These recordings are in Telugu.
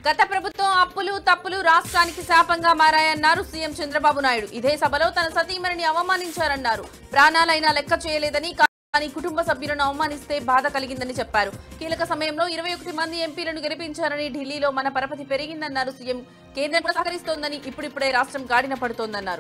గత ప్రభుత్వం అప్పులు తప్పులు రాష్ట్రానికి శాపంగా మారాయన్నారు సీఎం చంద్రబాబు నాయుడు ఇదే సభలో తన సతీమణిని అవమానించారన్నారు ప్రాణాలైనా లెక్క చేయలేదని కానీ కుటుంబ సభ్యులను అవమానిస్తే బాధ కలిగిందని చెప్పారు కీలక సమయంలో ఇరవై ఒకటి మంది ఎంపీలను గెలిపించారని ఢిల్లీలో మన పరపతి పెరిగిందన్నారు సీఎం కేంద్రం కూడా సహకరిస్తోందని ఇప్పుడిప్పుడే రాష్ట్రం గాడిన పడుతోందన్నారు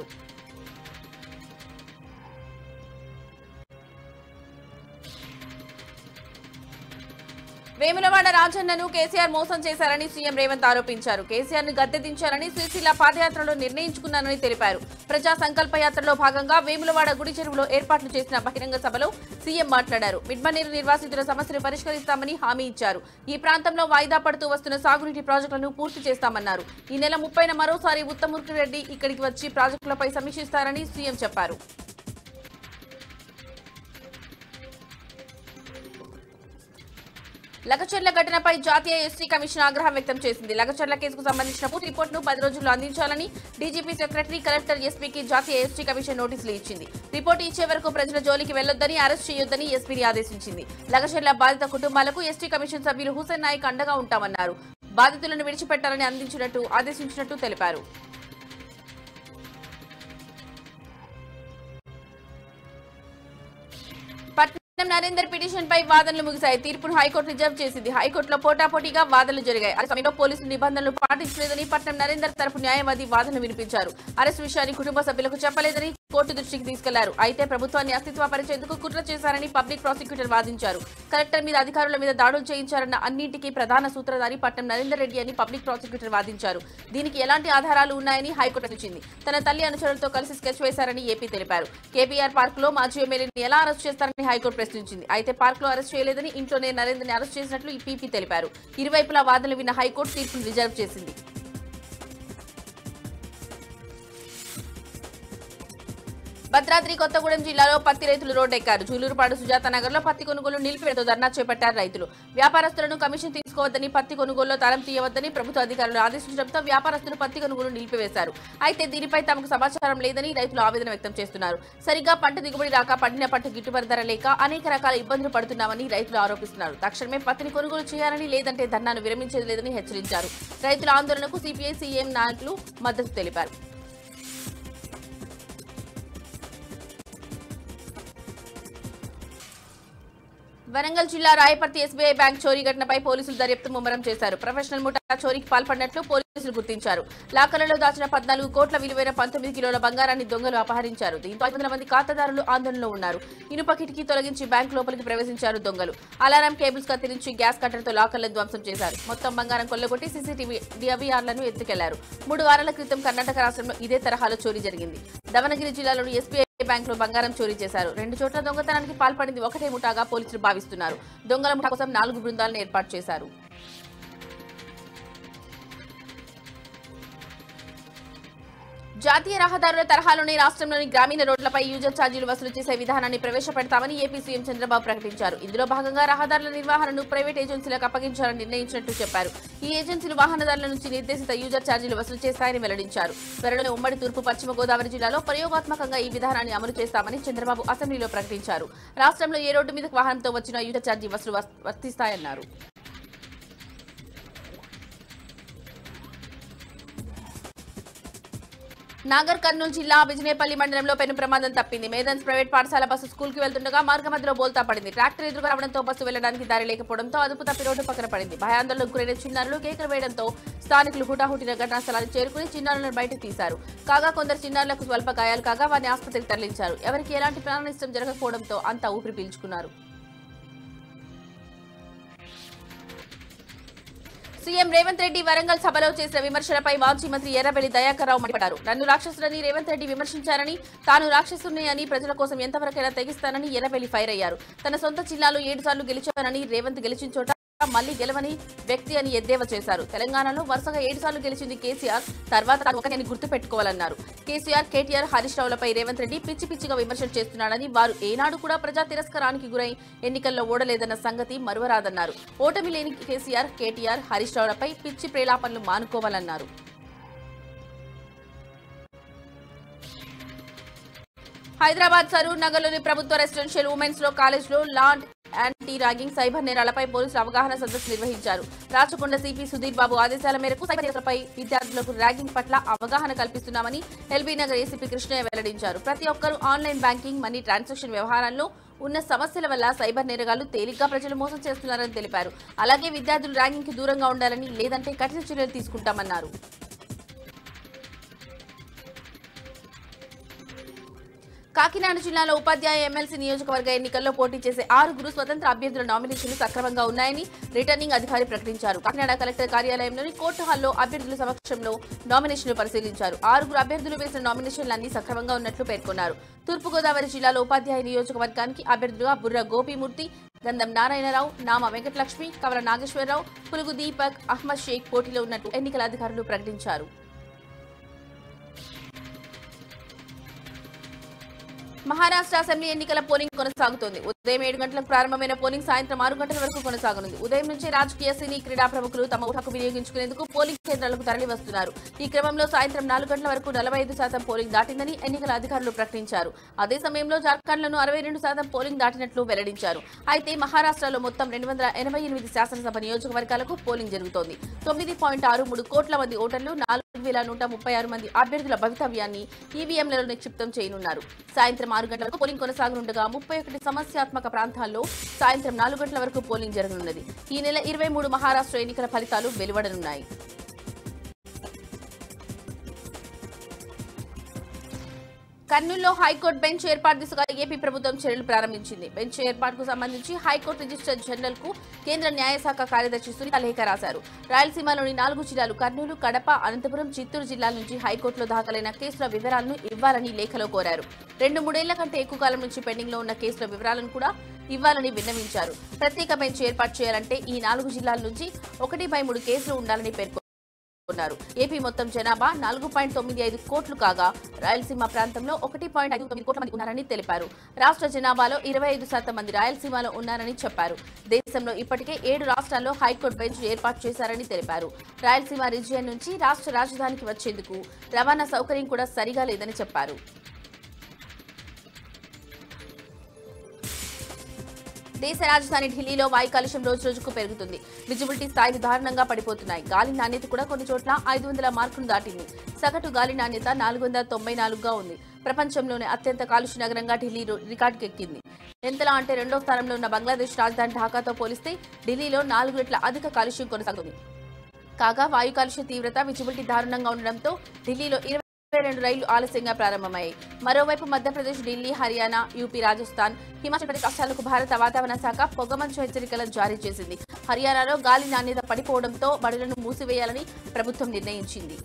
వేములవాడ రాజన్నను కేసీఆర్ మోసం చేశారని సీఎం రేవంత్ ఆరోపించారు కేసీఆర్ ను గద్దెదించారని సిరిసిల్ల పాదయాత్రలో నిర్ణయించుకున్నానని తెలిపారు ప్రజా సంకల్ప యాత్రలో భాగంగా వేములవాడ గుడి చెరువులో ఏర్పాట్లు చేసిన బహిరంగ సభలో సీఎం మాట్లాడారు మిడ్మనీరు నిర్వాసితుల సమస్యలు పరిష్కరిస్తామని హామీ ఇచ్చారు ఈ ప్రాంతంలో వాయిదా పడుతూ వస్తున్న సాగునీటి ప్రాజెక్టులను పూర్తి చేస్తామన్నారు ఈ నెల ముప్పైన మరోసారి ఉత్తమూర్తి రెడ్డి ఇక్కడికి వచ్చి ప్రాజెక్టులపై సమీక్షిస్తారని సీఎం చెప్పారు లగచర్ల ఘటనపై జాతీయ ఎస్టీ కమిషన్ ఆగ్రహం వ్యక్తం చేసింది లగచర్ల కేసుకు సంబంధించిన పూర్తి రిపోర్టును పది రోజుల్లో అందించాలని డీజీపీ సెక్రటరీ కలెక్టర్ ఎస్పీకి జాతీయ ఎస్టీ కమిషన్ నోటీసులు ఇచ్చింది రిపోర్టు ఇచ్చే వరకు ప్రజల జోలికి వెళ్లొద్దని అరెస్ట్ చేయొద్దని ఎస్పీని ఆదేశించింది లగచర్ల బాధిత కుటుంబాలకు ఎస్టీ కమిషన్ సభ్యులు హుసేన్ నాయక్ అండగా ఉంటామన్నారు బాధితులను విడిచిపెట్టాలని అందించినట్టు ఆదేశించినట్టు తెలిపారు పట్నం నరేందర్ పిటిషన్ పై వాదనలు ముగిశాయి తీర్పును హైకోర్టు రిజర్వ్ చేసింది హైకోర్టులో పోటాపోటీగా వాదనలు జరిగాయి ఆ సమయంలో పోలీసులు నిబంధనలు పాటించలేదని పట్నం నరేందర్ తరపు న్యాయవాది వాదనలు వినిపించారు అరెస్ట్ విషయాన్ని కుటుంబ సభ్యులకు చెప్పలేదని కోర్టు దృష్టికి తీసుకెళ్లారు అయితే ప్రభుత్వాన్ని అస్తిత్వపరిచేందుకు కుట్ర చేశారని పబ్లిక్ ప్రాసిక్యూటర్ వాదించారు కలెక్టర్ మీద అధికారుల మీద దాడులు చేయించారన్న అన్నింటికీ ప్రధాన సూత్రధారి పట్నం నరేందర్ రెడ్డి అని పబ్లిక్ ప్రాసిక్యూటర్ వాదించారు దీనికి ఎలాంటి ఆధారాలు ఉన్నాయని హైకోర్టు ఇచ్చింది తన తల్లి అనుచరులతో కలిసి స్కెచ్ వేశారని ఏపీ తెలిపారు కేపీఆర్ పార్క్ లో మాజీ ఎమ్మెల్యేని ఎలా అరెస్ట్ చేస్తారని హైకోర్టు ప్రశ్నించింది అయితే పార్క్ లో అరెస్ట్ చేయలేదని ఇంట్లోనే నరేంద్రని అరెస్ట్ చేసినట్లు ఈ పీపీ తెలిపారు ఇరువైపులా వాదనలు విన్న హైకోర్టు తీర్పును రిజర్వ్ చేసింది భద్రాద్రి కొత్తగూడెం జిల్లాలో పత్తి రైతులు రోడ్డెక్కారు జూలూరుపాడు సుజాత నగర్ లో పత్తి కొనుగోలు నిలిపివేతూ ధర్నా చేపట్టారు రైతులు వ్యాపారస్తులను కమిషన్ తీసుకోవద్దని పత్తి కొనుగోలులో తాళం తీయవద్దని ప్రభుత్వ అధికారులు ఆదేశించడంతో వ్యాపారస్తులు పత్తి కొనుగోలు నిలిపివేశారు అయితే దీనిపై తమకు సమాచారం లేదని రైతులు ఆవేదన వ్యక్తం చేస్తున్నారు సరిగ్గా పంట దిగుబడి రాక పండిన పంట గిట్టుబాటు ధర లేక అనేక రకాల ఇబ్బందులు పడుతున్నామని రైతులు ఆరోపిస్తున్నారు తక్షణమే పత్తిని కొనుగోలు చేయాలని లేదంటే ధర్నాను విరమించేది లేదని హెచ్చరించారు రైతుల ఆందోళనకు సిపిఐ సీఎం నాయకులు మద్దతు తెలిపారు వరంగల్ జిల్లా రాయపర్తి ఎస్బీఐ బ్యాంక్ చోరీ ఘటనపై పోలీసులు దర్యాప్తు ముమ్మరం చేశారు ప్రొఫెషనల్ ముఠా చోరీకి పాల్పడినట్లు పోలీసులు గుర్తించారు లాకర్లలో దాచిన పద్నాలుగు కోట్ల విలువైన పంతొమ్మిది కిలోల బంగారాన్ని దొంగలు అపహరించారు దీంతో ఐదు వందల మంది ఖాతాదారులు ఆందోళనలో ఉన్నారు ఇనుప కిటికీ తొలగించి బ్యాంక్ లోపలికి ప్రవేశించారు దొంగలు అలారం కేబుల్స్ కత్తిరించి గ్యాస్ కట్టర్తో లాకర్లను ధ్వంసం చేశారు మొత్తం బంగారం కొల్లగొట్టి సీసీటీవీ డివిఆర్లను ఎత్తుకెళ్లారు మూడు వారాల క్రితం కర్ణాటక రాష్ట్రంలో ఇదే తరహాలో చోరీ జరిగింది దవనగిరి జిల్లాలోని ఎస్బీఐ బ్యాంకులో బంగారం చోరీ చేశారు రెండు చోట్ల దొంగతనానికి పాల్పడింది ఒకటే ముఠాగా పోలీసులు భావిస్తున్నారు దొంగల ముఠా కోసం నాలుగు బృందాలను ఏర్పాటు చేశారు జాతీయ రహదారుల తరహాలోనే రాష్ట్రంలోని గ్రామీణ రోడ్లపై యూజర్ ఛార్జీలు వసూలు చేసే విధానాన్ని ప్రవేశపెడతామని ఏపీ సీఎం చంద్రబాబు ప్రకటించారు ఇందులో భాగంగా రహదారుల నిర్వహణను ప్రైవేట్ ఏజెన్సీలకు అప్పగించాలని నిర్ణయించినట్టు చెప్పారు ఈ ఏజెన్సీలు వాహనదారుల నుంచి నిర్దేశిత యూజర్ ఛార్జీలు వసూలు చేస్తాయని వెల్లడించారు త్వరలోనే ఉమ్మడి తూర్పు పశ్చిమ గోదావరి జిల్లాలో ప్రయోగాత్మకంగా ఈ విధానాన్ని అమలు చేస్తామని చంద్రబాబు అసెంబ్లీలో ప్రకటించారు రాష్ట్రంలో ఏ రోడ్డు మీదకు వాహనంతో వచ్చిన యూజర్ ఛార్జీ వసూలు వస్- వర్తిస్తాయన్నారు నాగర్ కర్నూలు జిల్లా బిజినేపల్లి మండలంలో పెను ప్రమాదం తప్పింది మేదన్స్ ప్రైవేట్ పాఠశాల బస్సు స్కూల్ కి వెళ్తుండగా మార్గ మధ్యలో బోల్తా పడింది ట్రాక్టర్ ఎదురుగా రావడంతో బస్సు వెళ్లడానికి దారి లేకపోవడంతో అదుపు తప్పి రోడ్డు పక్కన పడింది భయాందోళనకు గురైన చిన్నారులు కేకలు వేయడంతో స్థానికులు హుటాహుటిన ఘటనా స్థలానికి చేరుకుని చిన్నారులను బయటకు తీశారు కాగా కొందరు చిన్నారులకు స్వల్ప గాయాలు కాగా వారిని ఆసుపత్రికి తరలించారు ఎవరికి ఎలాంటి ప్రాణ నష్టం జరగకపోవడంతో అంతా ఊపిరి పీల్చుకున్నారు సీఎం రేవంత్ రెడ్డి వరంగల్ సభలో చేసిన విమర్శలపై మాజీ మంత్రి ఎర్రబెల్లి దయాకర్ రావు మండిపడ్డారు నన్ను రాక్షసులని రేవంత్ రెడ్డి విమర్శించారని తాను రాక్షసుని అని ప్రజల కోసం ఎంతవరకైనా తెగిస్తానని ఎర్రబెల్లి ఫైర్ అయ్యారు తన సొంత జిల్లాలో ఏడు సార్లు గెలిచానని రేవంత్ గెలిచిన చోట మళ్లీ గెలవని వ్యక్తి అని ఎద్దేవా చేశారు తెలంగాణలో వరుసగా ఏడు సార్లు గెలిచింది కేసీఆర్ తర్వాత తాను ఒకరిని గుర్తు పెట్టుకోవాలన్నారు కేసీఆర్ కేటీఆర్ హరీష్ రావులపై రేవంత్ రెడ్డి పిచ్చి పిచ్చిగా విమర్శలు చేస్తున్నాడని వారు ఏనాడు కూడా ప్రజా తిరస్కారానికి గురై ఎన్నికల్లో ఓడలేదన్న సంగతి మరువరాదన్నారు ఓటమి లేని కేసీఆర్ కేటీఆర్ హరీష్ రావులపై పిచ్చి ప్రేలాపనలు మానుకోవాలన్నారు హైదరాబాద్ సరూర్ నగర్లోని ప్రభుత్వ రెసిడెన్షియల్ ఉమెన్స్ లో కాలేజ్ లో లాండ్ యాంటీ ర్యాగింగ్ సైబర్ నేరాలపై పోలీసులు అవగాహన సదస్సు నిర్వహించారు రాచకొండ సిపి సుధీర్ బాబు ఆదేశాల మేరకు సైబర్ నేరాలపై విద్యార్థులకు ర్యాగింగ్ పట్ల అవగాహన కల్పిస్తున్నామని ఎల్బీ నగర్ ఏసీపీ కృష్ణయ్య వెల్లడించారు ప్రతి ఒక్కరూ ఆన్లైన్ బ్యాంకింగ్ మనీ ట్రాన్సాక్షన్ వ్యవహారాల్లో ఉన్న సమస్యల వల్ల సైబర్ నేరగాళ్లు తేలిగ్గా ప్రజలు మోసం చేస్తున్నారని తెలిపారు అలాగే విద్యార్థులు ర్యాగింగ్ కి దూరంగా ఉండాలని లేదంటే కఠిన చర్యలు తీసుకుంటామన్నారు కాకినాడ జిల్లాలో ఉపాధ్యాయ ఎమ్మెల్సీ నియోజకవర్గ ఎన్నికల్లో పోటీ చేసే ఆరుగురు స్వతంత్ర అభ్యర్థుల నామినేషన్లు సక్రమంగా ఉన్నాయని రిటర్నింగ్ అధికారి ప్రకటించారు కాకినాడ కలెక్టర్ కార్యాలయంలోని కోర్టు హాల్లో అభ్యర్థుల సమక్షంలో నామినేషన్లు పరిశీలించారు ఆరుగురు అభ్యర్థులు వేసిన నామినేషన్లన్నీ సక్రమంగా ఉన్నట్లు పేర్కొన్నారు తూర్పుగోదావరి జిల్లాలో ఉపాధ్యాయ నియోజకవర్గానికి అభ్యర్థులుగా బుర్ర గోపీమూర్తి గంధం నారాయణరావు నామ వెంకటలక్ష్మి కవర నాగేశ్వరరావు పులుగు దీపక్ అహ్మద్ షేక్ పోటీలో ఉన్నట్టు ఎన్నికల అధికారులు ప్రకటించారు మహారాష్ట్ర అసెంబ్లీ ఎన్నికల పోలింగ్ కొనసాగుతోంది ఉదయం ఏడు గంటలకు ప్రారంభమైన పోలింగ్ సాయంత్రం ఆరు గంటల వరకు కొనసాగనుంది ఉదయం నుంచి రాజకీయ సినీ క్రీడా ప్రముఖులు తమ ఓటు హక్కు వినియోగించుకునేందుకు పోలింగ్ కేంద్రాలకు తరలి వస్తున్నారు ఈ క్రమంలో సాయంత్రం నాలుగు గంటల వరకు నలభై ఐదు శాతం పోలింగ్ దాటిందని ఎన్నికల అధికారులు ప్రకటించారు అదే సమయంలో జార్ఖండ్లను అరవై రెండు శాతం పోలింగ్ దాటినట్లు వెల్లడించారు అయితే మహారాష్ట్రలో మొత్తం రెండు వందల ఎనభై ఎనిమిది శాసనసభ నియోజకవర్గాలకు పోలింగ్ జరుగుతోంది తొమ్మిది పాయింట్ ఆరు మూడు కోట్ల మంది ఓటర్లు నాలుగు వేల నూట ముప్పై ఆరు మంది అభ్యర్థుల భవితవ్యాన్ని ఈవీఎంలలో నిక్షిప్తం చేయనున్నారు సాయంత్రం ఆరు గంటల వరకు పోలింగ్ కొనసాగనుండగా ముప్పై ఒకటి సమస్యాత్మక ప్రాంతాల్లో సాయంత్రం నాలుగు గంటల వరకు పోలింగ్ జరగనున్నది ఈ నెల ఇరవై మూడు మహారాష్ట్ర ఎన్నికల ఫలితాలు వెలువడనున్నాయి కర్నూలులో హైకోర్టు బెంచ్ ఏర్పాటు దిశగా ఏపీ ప్రభుత్వం చర్యలు ప్రారంభించింది బెంచ్ ఏర్పాటుకు సంబంధించి హైకోర్టు రిజిస్టర్ జనరల్ కు కేంద్ర న్యాయశాఖ కార్యదర్శి సునీత లేఖ రాశారు రాయలసీమలోని నాలుగు జిల్లాలు కర్నూలు కడప అనంతపురం చిత్తూరు జిల్లాల నుంచి హైకోర్టులో దాఖలైన కేసుల వివరాలను ఇవ్వాలని లేఖలో కోరారు రెండు మూడేళ్ల కంటే ఎక్కువ కాలం నుంచి పెండింగ్ లో ఉన్న కేసుల వివరాలను కూడా ఇవ్వాలని విన్నవించారు ప్రత్యేక బెంచ్ ఏర్పాటు చేయాలంటే ఈ నాలుగు జిల్లాల నుంచి ఒకటి బై మూడు కేసులు ఉండాలని పేర్కొన్నారు ఉన్నారు ఏపీ మొత్తం జనాభా నాలుగు పాయింట్ తొమ్మిది ఐదు కోట్లు కాగా రాయలసీమ ప్రాంతంలో ఒకటి పాయింట్ ఐదు తొమ్మిది కోట్ల మంది ఉన్నారని తెలిపారు రాష్ట్ర జనాభాలో ఇరవై ఐదు శాతం మంది రాయలసీమలో ఉన్నారని చెప్పారు దేశంలో ఇప్పటికే ఏడు రాష్ట్రాల్లో హైకోర్టు బెంచ్ ఏర్పాటు చేశారని తెలిపారు రాయలసీమ రీజియన్ నుంచి రాష్ట్ర రాజధానికి వచ్చేందుకు రవాణా సౌకర్యం కూడా సరిగా లేదని చెప్పారు దేశ రాజధాని ఢిల్లీలో వాయు కాలుష్యం రోజు రోజుకు పెరుగుతుంది విజిబిలిటీ స్థాయిలు దారుణంగా పడిపోతున్నాయి గాలి నాణ్యత కూడా కొన్ని చోట్ల ఐదు వందల మార్కును దాటింది సగటు గాలి నాణ్యత నాలుగు వందల తొంభై నాలుగుగా ఉంది ప్రపంచంలోనే అత్యంత కాలుష్య నగరంగా ఢిల్లీ రో- రికార్డుకెక్కింది ఎంతలా అంటే రెండో స్థానంలో ఉన్న బంగ్లాదేశ్ రాజధాని ఢాకాతో పోలిస్తే ఢిల్లీలో నాలుగు రెట్ల అధిక కాలుష్యం కొనసాగుతుంది కాగా వాయు కాలుష్య తీవ్రత విజిబిలిటీ దారుణంగా ఉండడంతో ఢిల్లీలో ఇరవై రెండు రైళ్లు ఆలస్యంగా ప్రారంభమయ్యాయి మరోవైపు మధ్యప్రదేశ్ ఢిల్లీ హర్యానా యూపీ రాజస్థాన్ హిమాచల్ ప్రదేశ్ రాష్ట్రాలకు భారత వాతావరణ శాఖ పొగమంచు హెచ్చరికలను జారీ చేసింది హర్యానాలో గాలి నాణ్యత పడిపోవడంతో బడులను మూసివేయాలని ప్రభుత్వం నిర్ణయించింది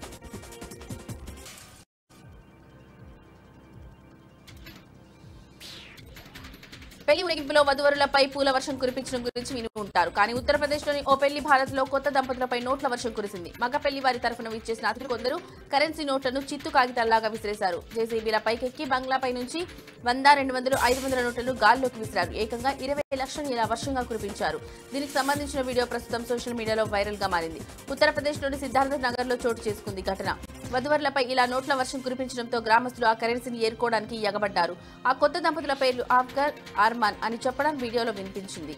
పెళ్లి ఊరేగింపులో వధువరులపై పూల వర్షం కురిపించడం గురించి విని ఉంటారు కానీ ఉత్తరప్రదేశ్లోని ఓ పెళ్లి భారత్లో కొత్త దంపతులపై నోట్ల వర్షం కురిసింది మగ పెళ్లి వారి తరఫున విచ్చేసిన అతిథులు కొందరు కరెన్సీ నోట్లను చిత్తు కాగితాల్లాగా విసిరేశారు జేసీబీల పైకెక్కి బంగ్లాపై నుంచి వంద రెండు వందలు ఐదు వందల నోట్లను గాల్లోకి విసిరారు ఏకంగా ఇరవై లక్షలు ఇలా వర్షంగా కురిపించారు దీనికి సంబంధించిన వీడియో ప్రస్తుతం సోషల్ మీడియాలో వైరల్ గా మారింది ఉత్తరప్రదేశ్లోని సిద్ధార్థ నగర్ లో చోటు చేసుకుంది ఘటన వధువర్లపై ఇలా నోట్ల వర్షం కురిపించడంతో గ్రామస్తులు ఆ కరెన్సీని ఏరుకోవడానికి ఎగబడ్డారు ఆ కొత్త దంపతుల పేర్లు ఆఫ్ఘర్ ఆర్మాన్ అని చెప్పడం వీడియోలో వినిపించింది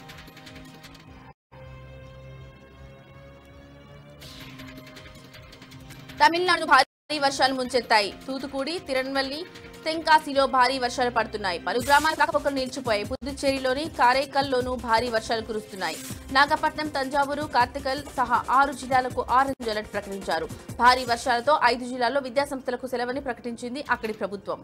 తమిళనాడు భారీ వర్షాలు ముంచెత్తాయి తూతుకుడి తిరునల్లి తెంకాసిలో భారీ వర్షాలు పడుతున్నాయి పలు గ్రామాలు రాకపోకలు నిలిచిపోయాయి పుదుచ్చేరిలోని కారైకల్లోనూ భారీ వర్షాలు కురుస్తున్నాయి నాగపట్నం తంజావూరు కార్తికల్ సహా ఆరు జిల్లాలకు ఆరెంజ్ అలర్ట్ ప్రకటించారు భారీ వర్షాలతో ఐదు జిల్లాల్లో విద్యాసంస్థలకు సెలవని ప్రకటించింది అక్కడి ప్రభుత్వం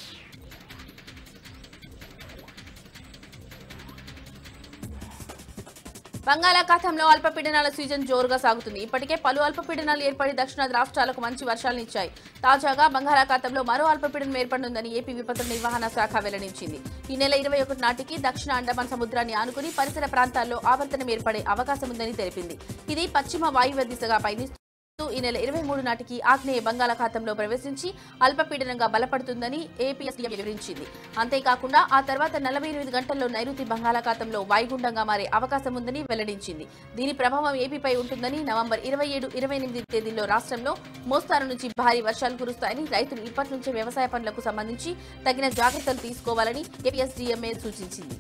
బంగాళాఖాతంలో అల్పపీడనాల సీజన్ జోరుగా సాగుతుంది ఇప్పటికే పలు అల్పపీడనాలు ఏర్పడి దక్షిణాది రాష్ట్రాలకు మంచి వర్షాలనిచ్చాయి తాజాగా బంగాళాఖాతంలో మరో అల్పపీడనం ఏర్పడనుందని ఏపీ విపత్తుల నిర్వహణ శాఖ వెల్లడించింది ఈ నెల ఇరవై ఒకటి నాటికి దక్షిణ అండమాన్ సముద్రాన్ని ఆనుకుని పరిసర ప్రాంతాల్లో ఆవర్తనం ఏర్పడే అవకాశం ఉందని తెలిపింది ఇది పశ్చిమ వాయువ్య దిశగా పయనిస్తూ ఈ నెల ఇరవై మూడు నాటికి ఆగ్నేయ బంగాళాఖాతంలో ప్రవేశించి అల్పపీడనంగా బలపడుతుందని ఏపీఎస్డీఎం వివరించింది అంతేకాకుండా ఆ తర్వాత నలభై ఎనిమిది గంటల్లో నైరుతి బంగాళాఖాతంలో వాయుగుండంగా మారే అవకాశం ఉందని వెల్లడించింది దీని ప్రభావం ఏపీపై ఉంటుందని నవంబర్ ఇరవై ఏడు ఇరవై ఎనిమిది తేదీల్లో రాష్ట్రంలో మోస్తారు నుంచి భారీ వర్షాలు కురుస్తాయని రైతులు ఇప్పటి నుంచే వ్యవసాయ పనులకు సంబంధించి తగిన జాగ్రత్తలు తీసుకోవాలని ఏపీఎస్డీఎంఏ సూచించింది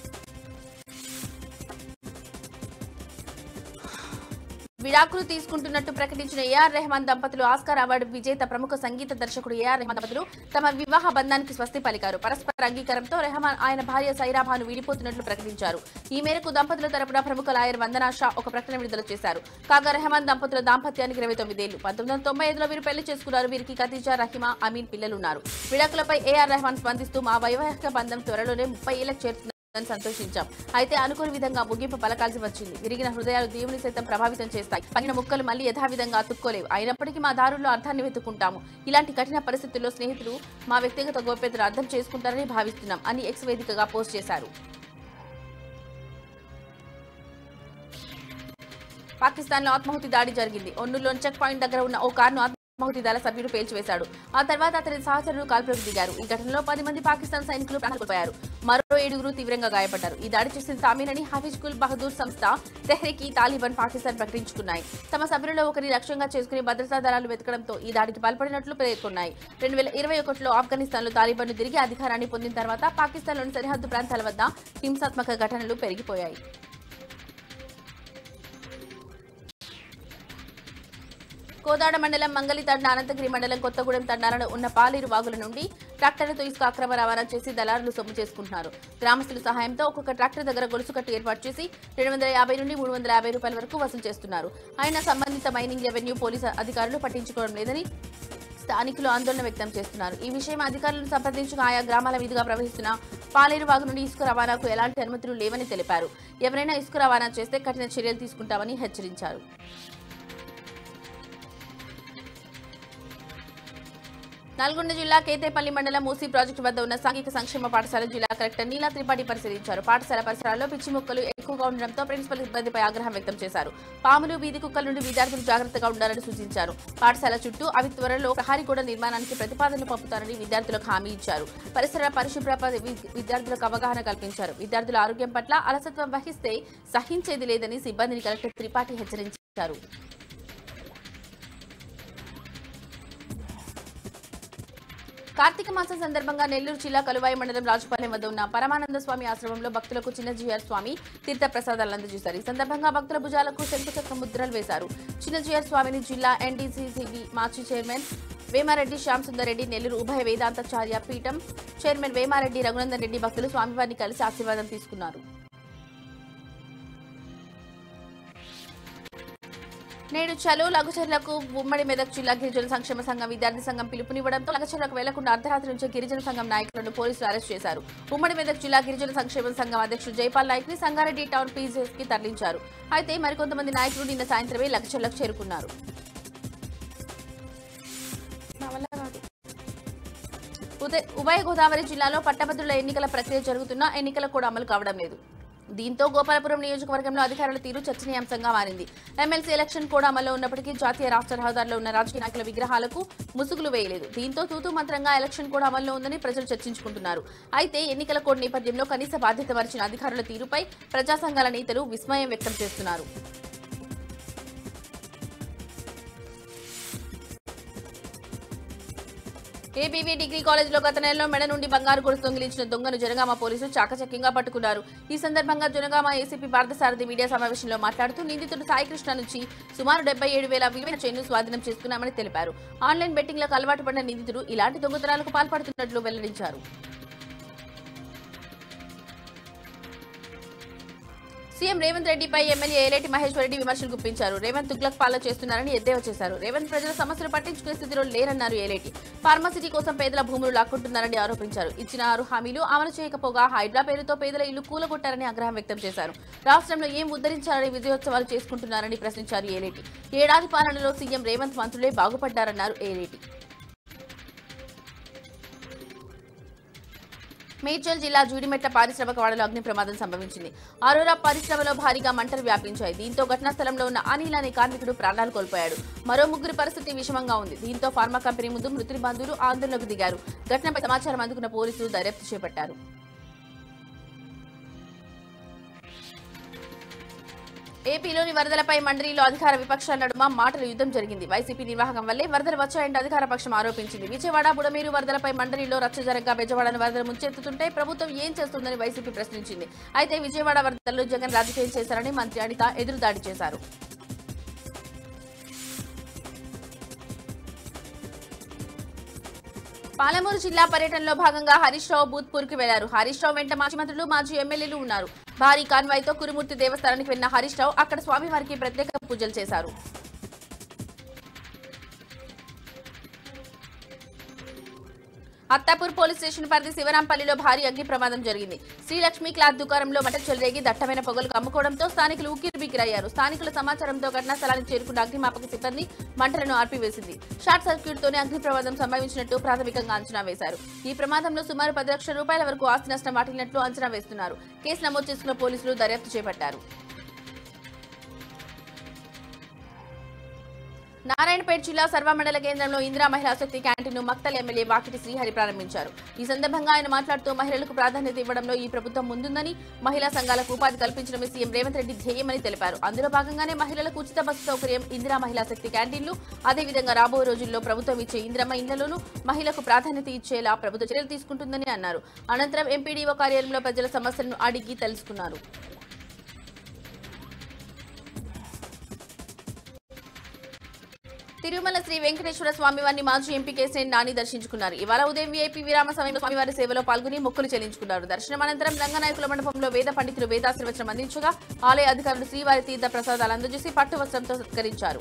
విడాకులు తీసుకుంటున్నట్టు ప్రకటించిన ఏఆర్ రెహమాన్ దంపతులు ఆస్కార్ అవార్డు విజేత ప్రముఖ సంగీత దర్శకుడు ఏఆర్ రెహమాన్ దంపతులు తమ వివాహ బంధానికి స్వస్తి పలికారు పరస్పర అంగీకారంతో రెహమాన్ ఆయన భార్య సైరాభాను విడిపోతున్నట్లు ప్రకటించారు ఈ మేరకు దంపతుల తరపున ప్రముఖ లాయర్ వందనా షా ఒక ప్రకటన విడుదల చేశారు కాగా రెహమాన్ దంపతుల దాంపత్యానికి ఇరవై తొమ్మిదేళ్లు పంతొమ్మిది వందల తొంభై ఐదులో వీరు పెళ్లి చేసుకున్నారు వీరికి ఖతీజా రహిమా అమీన్ పిల్లలున్నారు విడాకులపై ఏఆర్ రెహమాన్ స్పందిస్తూ మా వైవాహిక బంధం త్వరలోనే ముప్పై ఏళ్లకు చేరుతుంది అని సంతోషించాం అయితే అనుకోని విధంగా ముగింపు పలకాల్సి వచ్చింది విరిగిన హృదయాలు దేవుని సైతం ప్రభావితం చేస్తాయి పగిన ముక్కలు మళ్ళీ యథావిధంగా అతుక్కోలేవు అయినప్పటికీ మా దారుల్లో అర్థాన్ని వెతుక్కుంటాము ఇలాంటి కఠిన పరిస్థితుల్లో స్నేహితులు మా వ్యక్తిగత గోప్యతను అర్థం చేసుకుంటారని భావిస్తున్నాం అని ఎక్స్ వేదికగా పోస్ట్ చేశారు పాకిస్తాన్ లో ఆత్మాహుతి దాడి జరిగింది ఒన్నూరులోని చెక్ పాయింట్ దగ్గర ఉన్న ఓ కారును ఆత్మాహుతి దళ సభ్యుడు పేల్చివేశాడు ఆ తర్వాత అతని సహచరులు కాల్పులకు దిగారు ఈ ఘటనలో పది మంది పాకిస్తాన్ సైనికులు ప్రాణాలు కోల్పోయారు మరో ఏడుగురు తీవ్రంగా గాయపడ్డారు ఈ దాడి చేసిన తామీనని హఫీజ్ కుల్ బహదూర్ సంస్థ తెహ్రీకి తాలిబాన్ పాకిస్తాన్ ప్రకటించుకున్నాయి తమ సభ్యులలో ఒకరిని లక్ష్యంగా చేసుకుని భద్రతా దళాలు వెతకడంతో ఈ దాడికి పాల్పడినట్లు పేర్కొన్నాయి రెండు వేల ఇరవై ఒకటిలో ఆఫ్ఘనిస్తాన్లో తాలిబాన్లు తిరిగి అధికారాన్ని పొందిన తర్వాత పాకిస్తాన్లోని సరిహద్దు ప్రాంతాల వద్ద హింసాత్మక ఘటనలు పెరిగిపోయాయి కోదాడ మండలం మంగళి తండ అనంతగిరి మండలం కొత్తగూడెం తండాలలో ఉన్న పాలేరు వాగుల నుండి ట్రాక్టర్లతో ఇసుక అక్రమ రవాణా చేసి దళారులు సొమ్ము చేసుకుంటున్నారు గ్రామస్తుల సహాయంతో ఒక్కొక్క ట్రాక్టర్ దగ్గర గొలుసు కట్టు ఏర్పాటు చేసి రెండు వందల యాభై నుండి మూడు వందల యాభై రూపాయల వరకు వసూలు చేస్తున్నారు అయినా సంబంధిత మైనింగ్ రెవెన్యూ పోలీసు అధికారులు పట్టించుకోవడం లేదని స్థానికులు ఆందోళన వ్యక్తం చేస్తున్నారు ఈ విషయం అధికారులను సంప్రదించిన ఆయా గ్రామాల మీదుగా ప్రవహిస్తున్న పాలేరు వాగు నుండి ఇసుక రవాణాకు ఎలాంటి అనుమతులు లేవని తెలిపారు ఎవరైనా ఇసుక రవాణా చేస్తే కఠిన చర్యలు తీసుకుంటామని హెచ్చరించారు నల్గొండ జిల్లా కేతేపల్లి మండలం మూసీ ప్రాజెక్టు వద్ద ఉన్న సాంఘిక సంక్షేమ పాఠశాల జిల్లా కలెక్టర్ నీలా త్రిపాఠి పరిశీలించారు పాఠశాల పరిసరాల్లో పిచ్చి మొక్కలు ఎక్కువగా ఉండడంతో ప్రిన్సిపల్ సిబ్బందిపై ఆగ్రహం వ్యక్తం చేశారు పాములు వీధి కుక్కల నుండి విద్యార్థులు జాగ్రత్తగా ఉండాలని సూచించారు పాఠశాల చుట్టూ అవి త్వరలో ప్రహారీ గోడ నిర్మాణానికి ప్రతిపాదనలు పంపుతారని విద్యార్థులకు హామీ ఇచ్చారు పరిసర పరిశుభ్రత వి- విద్యార్థులకు అవగాహన కల్పించారు విద్యార్థుల ఆరోగ్యం పట్ల అలసత్వం వహిస్తే సహించేది లేదని సిబ్బందిని కలెక్టర్ త్రిపాఠి హెచ్చరించారు కార్తీక మాసం సందర్భంగా నెల్లూరు జిల్లా కలువాయి మండలం రాజుపాలెం వద్ద ఉన్న పరమానంద స్వామి ఆశ్రమంలో భక్తులకు చిన్న జిఆర్ స్వామి తీర్థ ప్రసాదాలు అందజేశారు ఈ సందర్భంగా భక్తుల భుజాలకు శంకుచక్ర ముద్రలు వేశారు చిన్న జిఆర్ స్వామిని జిల్లా ఎన్డీసీసీబీ మాజీ చైర్మన్ వేమారెడ్డి శ్యామ్ సుందర్ రెడ్డి నెల్లూరు ఉభయ వేదాంతాచార్య పీఠం చైర్మన్ వేమారెడ్డి రఘునందన్ రెడ్డి భక్తులు స్వామివారిని కలిసి ఆశీర్వాదం తీసుకున్నారు నేడు చలో లఘుచర్లకు ఉమ్మడి మెదక్ జిల్లా గిరిజన సంక్షేమ సంఘం విద్యార్థి సంఘం పిలుపునివ్వడంతో లఘుచర్లకు వెళ్లకుండా అర్ధరాత్రి నుంచి గిరిజన సంఘం నాయకులను పోలీసులు అరెస్ట్ చేశారు ఉమ్మడి మెదక్ జిల్లా గిరిజన సంక్షేమ సంఘం అధ్యక్షుడు జైపాల్ నాయక్ ని సంగారెడ్డి టౌన్ పీజీఎస్ కి తరలించారు అయితే మరికొంతమంది నాయకులు నిన్న సాయంత్రమే లఘుచర్లకు చేరుకున్నారు నా వల్ల కాదు. ఉదయ- ఉభయ గోదావరి జిల్లాలో పట్టభద్రుల ఎన్నికల ప్రక్రియ జరుగుతున్నా ఎన్నికల కూడా అమలు కావడం లేదు దీంతో గోపాలపురం నియోజకవర్గంలో అధికారుల తీరు చర్చనీయాంశంగా మారింది ఎమ్మెల్సీ ఎలక్షన్ కూడా అమల్లో ఉన్నప్పటికీ జాతీయ రాష్ట్ర రహదారిలో ఉన్న రాజకీయ నాయకుల విగ్రహాలకు ముసుగులు వేయలేదు దీంతో తూతూ మంత్రంగా ఎలక్షన్ కూడా అమల్లో ఉందని ప్రజలు చర్చించుకుంటున్నారు అయితే ఎన్నికల కోడ్ నేపథ్యంలో కనీస బాధ్యత మరిచిన అధికారుల తీరుపై ప్రజా సంఘాల నేతలు విస్మయం వ్యక్తం చేస్తున్నారు ఏబీవీ డిగ్రీ కాలేజీలో గత నెలలో మెడ నుండి బంగారు గొలుసు దొంగిలించిన దొంగను జనగామ పోలీసులు చాకచక్యంగా పట్టుకున్నారు ఈ సందర్భంగా జనగామ ఏసీపీ పార్థసారథి మీడియా సమావేశంలో మాట్లాడుతూ నిందితుడు సాయికృష్ణ నుంచి సుమారు డెబ్బై ఏడు వేల విలువైన చైన్ను స్వాధీనం చేసుకున్నామని తెలిపారు ఆన్లైన్ బెట్టింగ్లకు అలవాటు పడిన నిందితుడు ఇలాంటి దొంగతనాలకు పాల్పడుతున్నట్లు వెల్లడించారు సీఎం రేవంత్ రెడ్డిపై ఎమ్మెల్యే ఏలేటి మహేశ్వర్ రెడ్డి విమర్శలు గుప్పించారు రేవంత్ తుగ్లక్ పాలన చేస్తున్నారని ఎద్దేవా చేశారు రేవంత్ ప్రజల సమస్యలు పట్టించుకునే స్థితిలో లేరన్నారు ఏలేటి ఫార్మసిటీ కోసం పేదల భూములు లాక్కుంటున్నారని ఆరోపించారు ఇచ్చిన ఆరు హామీలు అమలు చేయకపోగా హైడ్రా పేరుతో పేదల ఇల్లు కూలగొట్టారని ఆగ్రహం వ్యక్తం చేశారు రాష్ట్రంలో ఏం ఉద్ధరించారని విజయోత్సవాలు చేసుకుంటున్నారని ప్రశ్నించారు ఏలేటి ఏడాది పాలనలో సీఎం రేవంత్ మంత్రులే బాగుపడ్డారన్నారు ఏలేటి మేడ్చల్ జిల్లా జూడిమెట్ల పారిశ్రామిక వాడలో అగ్ని ప్రమాదం సంభవించింది అరోరా పరిశ్రమలో భారీగా మంటలు వ్యాపించాయి దీంతో ఘటనా స్థలంలో ఉన్న అనిల్ అనే కార్మికుడు ప్రాణాలు కోల్పోయాడు మరో ముగ్గురి పరిస్థితి విషమంగా ఉంది దీంతో ఫార్మా కంపెనీ ముందు మృతుని బంధువులు ఆందోళనకు దిగారు ఘటనపై సమాచారం అందుకున్న పోలీసులు దర్యాప్తు చేపట్టారు ఏపీలోని వరదలపై మండలిలో అధికార విపక్షాల నడుమ మాటల యుద్ధం జరిగింది వైసీపీ నిర్వాహకం వల్లే వరదలు వచ్చాయంటే అధికార పక్షం ఆరోపించింది విజయవాడ బుడమేరు వరదలపై మండలిలో రచ్చ జరగగా బెజవాడను వరదలు ముంచెత్తుతుంటే ప్రభుత్వం ఏం చేస్తుందని వైసీపీ ప్రశ్నించింది అయితే విజయవాడ వరదల్లో జగన్ రాజకీయం చేశారని మంత్రి అనిత ఎదురుదాడి చేశారు పాలమూరు జిల్లా పర్యటనలో భాగంగా హరీష్ రావు బూత్పూర్ కి వెళ్లారు హరీష్ రావు వెంట మాజీ మంత్రులు మాజీ ఎమ్మెల్యేలు ఉన్నారు భారీ కాన్వాయ్తో కురుమూర్తి దేవస్థానానికి వెళ్లిన హరీష్ రావు అక్కడ స్వామివారికి ప్రత్యేక పూజలు చేశారు అత్తాపూర్ పోలీస్ స్టేషన్ పరిధి శివరాంపల్లిలో భారీ అగ్ని ప్రమాదం జరిగింది శ్రీలక్ష్మి క్లాత్ దుకాణంలో మంట చెలరేగి దట్టమైన పొగలు కమ్ముకోవడంతో స్థానికులు ఉక్కిరిబిక్కిరయ్యారు స్థానికుల సమాచారంతో ఘటనా స్థలానికి చేరుకున్న అగ్నిమాపక సిబ్బంది మంటలను ఆర్పివేసింది షార్ట్ సర్క్యూట్ తోనే అగ్ని ప్రమాదం సంభవించినట్టు ప్రాథమికంగా అంచనా వేశారు ఈ ప్రమాదంలో సుమారు పది లక్షల రూపాయల వరకు ఆస్తి నష్టం వాటిల్లినట్లు అంచనా వేస్తున్నారు కేసు నమోదు చేసుకున్న పోలీసులు దర్యాప్తు చేపట్టారు నారాయణపేట జిల్లా సర్వమండల కేంద్రంలో ఇందిరా మహిళా శక్తి క్యాంటీన్ మక్తల్ ఎమ్మెల్యే వాకిటి శ్రీహరి ప్రారంభించారు ఈ సందర్భంగా ఆయన మాట్లాడుతూ మహిళలకు ప్రాధాన్యత ఇవ్వడంలో ఈ ప్రభుత్వం ముందుందని మహిళా సంఘాలకు ఉపాధి కల్పించడమే సీఎం రేవంత్ రెడ్డి ధ్యేయమని తెలిపారు అందులో భాగంగానే మహిళలకు ఉచిత బస్సు సౌకర్యం ఇందిరా మహిళా శక్తి క్యాంటీన్లు అదేవిధంగా రాబోయే రోజుల్లో ప్రభుత్వం ఇచ్చే ఇందిరమ్మ ఇళ్లలోనూ మహిళలకు ప్రాధాన్యత ఇచ్చేలా ప్రభుత్వ చర్యలు తీసుకుంటుందని అన్నారు అనంతరం ఎంపీడీఓ కార్యాలయంలో ప్రజల సమస్యలను అడిగి తెలుసుకున్నారు తిరుమల శ్రీ వెంకటేశ్వర స్వామివారిని మాజీ ఎంపీ కేసీఎన్ నాని దర్శించుకున్నారు ఇవాళ ఉదయం వీఐపీ విరామ సమయంలో స్వామివారి సేవలో పాల్గొని మొక్కులు చెల్లించుకున్నారు దర్శనం అనంతరం రంగనాయకుల మండపంలో వేద పండితులు వేదాశీర్వచనం అందించగా ఆలయ అధికారులు శ్రీవారి తీర్థ ప్రసాదాలు అందజేసి పట్టు వస్త్రంతో సత్కరించారు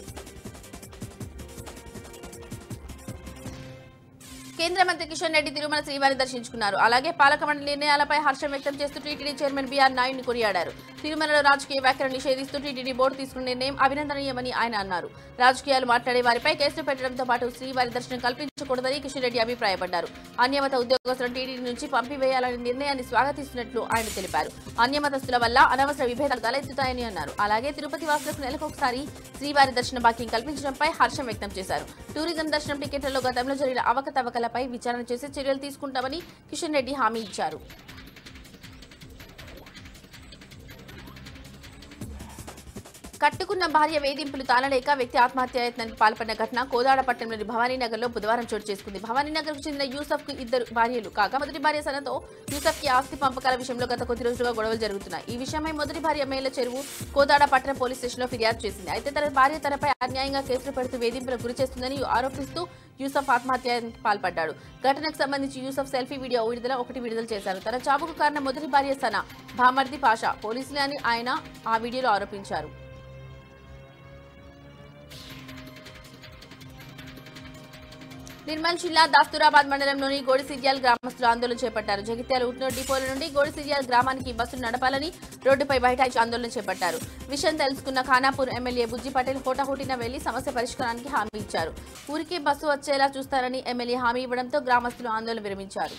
కేంద్ర మంత్రి కిషన్ రెడ్డి తిరుమల శ్రీవారిని దర్శించుకున్నారు అలాగే పాలక మండలి నిర్ణయాలపై హర్షం వ్యక్తం చేస్తూ టీటీడీ చైర్మన్ బీఆర్ నాయుడిని కొనియాడారు తిరుమలలో రాజకీయ వ్యాఖ్యలు నిషేధిస్తూ టీటీడీ బోర్డు తీసుకున్న నిర్ణయం అభినందనీయమని ఆయన అన్నారు రాజకీయాలు మాట్లాడే వారిపై కేసులు పెట్టడంతో పాటు శ్రీవారి దర్శనం కల్పించకూడదని కిషన్ రెడ్డి అభిప్రాయపడ్డారు అన్యమత ఉద్యోగస్తులను టీటీడీ నుంచి పంపివేయాలనే నిర్ణయాన్ని స్వాగతిస్తున్నట్లు ఆయన తెలిపారు అన్యమతస్తుల వల్ల అనవసర విభేదాలు తలెత్తుతాయని అన్నారు అలాగే తిరుపతి వాసులకు నెలకొకసారి శ్రీవారి దర్శన భాగ్యం కల్పించడంపై హర్షం వ్యక్తం చేశారు టూరిజం దర్శనం టికెట్లలో గతంలో జరిగిన అవకతవకలపై విచారణ చేసి చర్యలు తీసుకుంటామని కిషన్ రెడ్డి హామీ ఇచ్చారు కట్టుకున్న భార్య వేధింపులు తాళలేక వ్యక్తి ఆత్మహత్యాయత్నానికి పాల్పడిన ఘటన కోదాడ పట్టణంలోని భవానీనగర్లో బుధవారం చోటు చేసుకుంది భవానీనగర్కు చెందిన యూసఫ్ కు ఇద్దరు భార్యలు కాగా మొదటి భార్య సనతో యూసఫ్ కి ఆస్తి పంపకాల విషయంలో గత కొద్ది రోజులుగా గొడవలు జరుగుతున్నాయి ఈ విషయమై మొదటి భార్య మేల చెరువు కోదాడ పట్టణ పోలీస్ స్టేషన్లో ఫిర్యాదు చేసింది అయితే తన భార్య తనపై అన్యాయంగా కేసులు పెడుతూ వేధింపులకు గురి చేస్తుందని ఆరోపిస్తూ యూసఫ్ ఆత్మహత్యానికి పాల్పడ్డాడు ఘటనకు సంబంధించి యూసఫ్ సెల్ఫీ వీడియో విడుదల ఒకటి విడుదల చేశారు తన చావుకు కారణం మొదటి భార్య సన భామర్ది పాషా పోలీసులే అని ఆయన ఆ వీడియోలో ఆరోపించారు నిర్మల్ జిల్లా దాస్తురాబాద్ మండలంలోని గోడిసిద్యాల్ గ్రామస్తులు ఆందోళన చేపట్టారు జగిత్యాల ఉట్నూరు డిపోల నుండి గోడిసిద్యాల్ గ్రామానికి బస్సులు నడపాలని రోడ్డుపై బైఠాయించి ఆందోళన చేపట్టారు విషయం తెలుసుకున్న ఖానాపూర్ ఎమ్మెల్యే బుజ్జి పటేల్ హోటాహోటిన వెళ్లి సమస్య పరిష్కారానికి హామీ ఇచ్చారు ఊరికి బస్సు వచ్చేలా చూస్తారని ఎమ్మెల్యే హామీ ఇవ్వడంతో గ్రామస్తులు ఆందోళన విరమించారు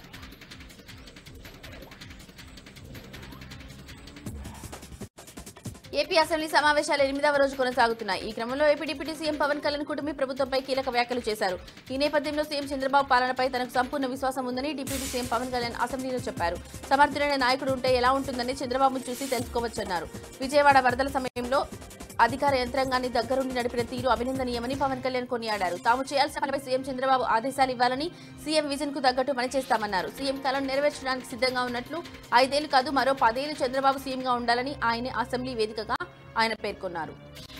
ఏపీ అసెంబ్లీ సమావేశాలు ఎనిమిదవ రోజు కొనసాగుతున్నాయి ఈ క్రమంలో AP deputy CM Pawan Kalyan కుటుంబీ ప్రభుత్వంపై కీలక వ్యాఖ్యలు చేశారు ఈ నేపథ్యంలో సీఎం చంద్రబాబు పాలనపై తనకు సంపూర్ణ విశ్వాసం ఉందని డిప్యూటీ సీఎం పవన్ కళ్యాణ్ అసెంబ్లీలో చెప్పారు సమర్థుడైన నాయకుడు ఉంటే ఎలా ఉంటుందని చంద్రబాబును చూసి తెలుసుకోవచ్చన్నారు విజయవాడ వరదల సమయంలో అధికార యంత్రాంగాన్ని దగ్గరుండి నడిపిన తీరు అభినందనీయమని పవన్ కళ్యాణ్ కొనియాడారు తాము చేయాల్సిన పనిపై సీఎం చంద్రబాబు ఆదేశాలు ఇవ్వాలని సీఎం విజన్ కు తగ్గట్టు పనిచేస్తామన్నారు సీఎం కలను నెరవేర్చడానికి సిద్ధంగా ఉన్నట్లు ఐదేళ్లు కాదు మరో పదేళ్లు చంద్రబాబు సీఎంగా ఉండాలని ఆయన అసెంబ్లీ వేదికగా ఆయన పేర్కొన్నారు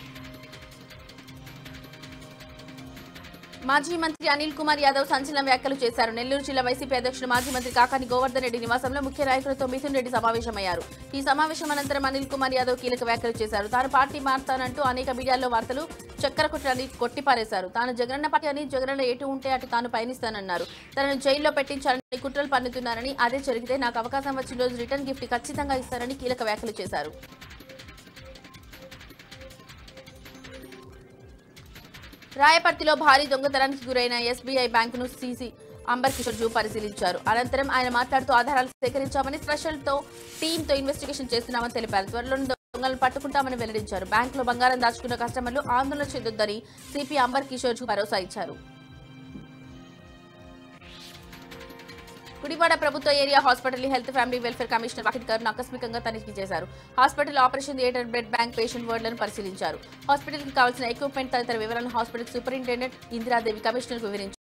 మాజీ మంత్రి అనిల్ కుమార్ యాదవ్ సంచలన వ్యాఖ్యలు చేశారు నెల్లూరు జిల్లా వైసీపీ అధ్యక్షుడు మాజీ మంత్రి కాకాని గోవర్ధన్ రెడ్డి నివాసంలో ముఖ్య నాయకులతో మిథున్ రెడ్డి సమావేశమయ్యారు ఈ సమావేశం అనంతరం అనిల్ కుమార్ యాదవ్ కీలక వ్యాఖ్యలు చేశారు తాను పార్టీ మారుతానంటూ అనేక మీడియాల్లో వార్తలు చక్కెర కొట్టడాన్ని కొట్టిపారేశారు తాను జగనన్న పార్టీ అని జగనన్న ఎటు ఉంటే అటు తాను పయనిస్తానన్నారు తనను జైల్లో పెట్టించాలని కుట్రలు పన్నుతున్నారని అదే జరిగితే నాకు అవకాశం వచ్చిన రోజు రిటర్న్ గిఫ్ట్ ఖచ్చితంగా ఇస్తారని కీలక వ్యాఖ్యలు చేశారు రాయపర్తిలో భారీ దొంగతనానికి గురైన ఎస్బీఐ బ్యాంకును సీసీ అంబర్ కిషోర్ జూ పరిశీలించారు అనంతరం ఆయన మాట్లాడుతూ ఆధారాలు సేకరించామని స్పెషల్ తో టీమ్ తో ఇన్వెస్టిగేషన్ చేస్తున్నామని తెలిపారు త్వరలో దొంగలను పట్టుకుంటామని వెల్లడించారు బ్యాంకులో బంగారం దాచుకున్న కస్టమర్లు ఆందోళన చెందొద్దని సిపి అంబర్ కిషోర్ జూ భరోసా ఇచ్చారు గుడివాడ ప్రభుత్వ area hospital health family welfare commissioner Vakiti గారు ఆకస్మికంగా తనిఖీ చేశారు hospital operation theatre bed bank patient వార్డులను పరిశీలించారు హాస్పిటల్ కి కావాల్సిన ఎక్విప్మెంట్ తదితర వివరాలను హాస్పిటల్ సూపరింటెండెంట్ ఇందిరాదేవి కమిషనర్ వివరించారు